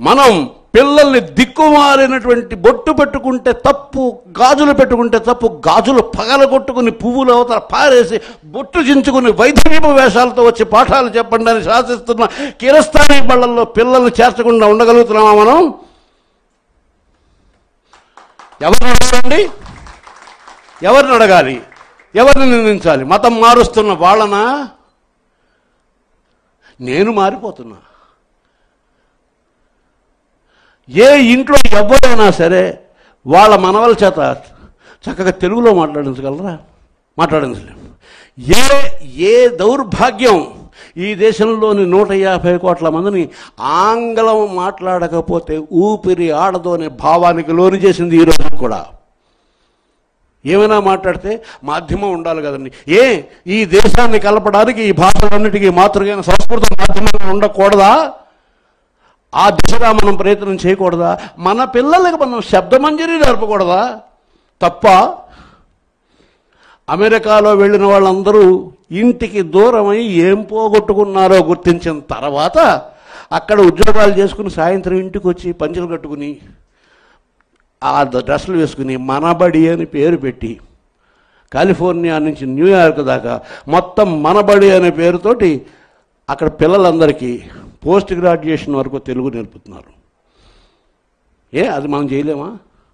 మనం పిల్లల్ని దిక్కుమారినటువంటి బొట్టు పెట్టుకుంటే తప్పు గాజులు పెట్టుకుంటే తప్పు గాజులు పగలగొట్టుకుని పువ్వులు అవతల పారేసి బొట్టు చించుకుని వైద్యమీప వేషాలతో వచ్చి పాఠాలు చెప్పండి అని శాసిస్తున్న కిరస్థానీ బళ్ళల్లో పిల్లల్ని చేర్చకుండా ఉండగలుగుతున్నామా మనం ఎవరిని అడగండి ఎవరిని అడగాలి ఎవరిని నిందించాలి మతం మారుస్తున్న వాళ్ళనా నేను మారిపోతున్నా ఏ ఇంట్లో ఎవరైనా సరే వాళ్ళ మనవల చేత చక్కగా తెలుగులో మాట్లాడించగలరా మాట్లాడించలేము ఏ ఏ దౌర్భాగ్యం ఈ దేశంలోని నూట యాభై కోట్ల మందిని ఆంగ్లం మాట్లాడకపోతే ఊపిరి ఆడదు అనే భావానికి లోను చేసింది ఈ రోజు కూడా ఏమైనా మాట్లాడితే మాధ్యమం ఉండాలి కదండి ఏ ఈ దేశాన్ని కలపడానికి ఈ భాషలన్నిటికీ మాతృగైన సంస్కృత మాధ్యమంగా ఉండకూడదా ఆ దిశగా మనం ప్రయత్నం చేయకూడదా మన పిల్లలకి మనం శబ్దమంజరి నేర్పకూడదా తప్ప అమెరికాలో వెళ్ళిన వాళ్ళందరూ ఇంటికి దూరమై ఏం పోగొట్టుకున్నారో గుర్తించిన తర్వాత అక్కడ ఉద్యోగాలు చేసుకుని సాయంత్రం ఇంటికి వచ్చి పంచెలు కట్టుకుని ఆ డ్రెస్సులు వేసుకుని మనబడి అని పేరు పెట్టి కాలిఫోర్నియా నుంచి న్యూయార్క్ దాకా మొత్తం మనబడి అనే పేరుతోటి అక్కడ పిల్లలందరికీ పోస్ట్ గ్రాడ్యుయేషన్ వరకు తెలుగు నేర్పుతున్నారు ఏ అది మనం చేయలేమా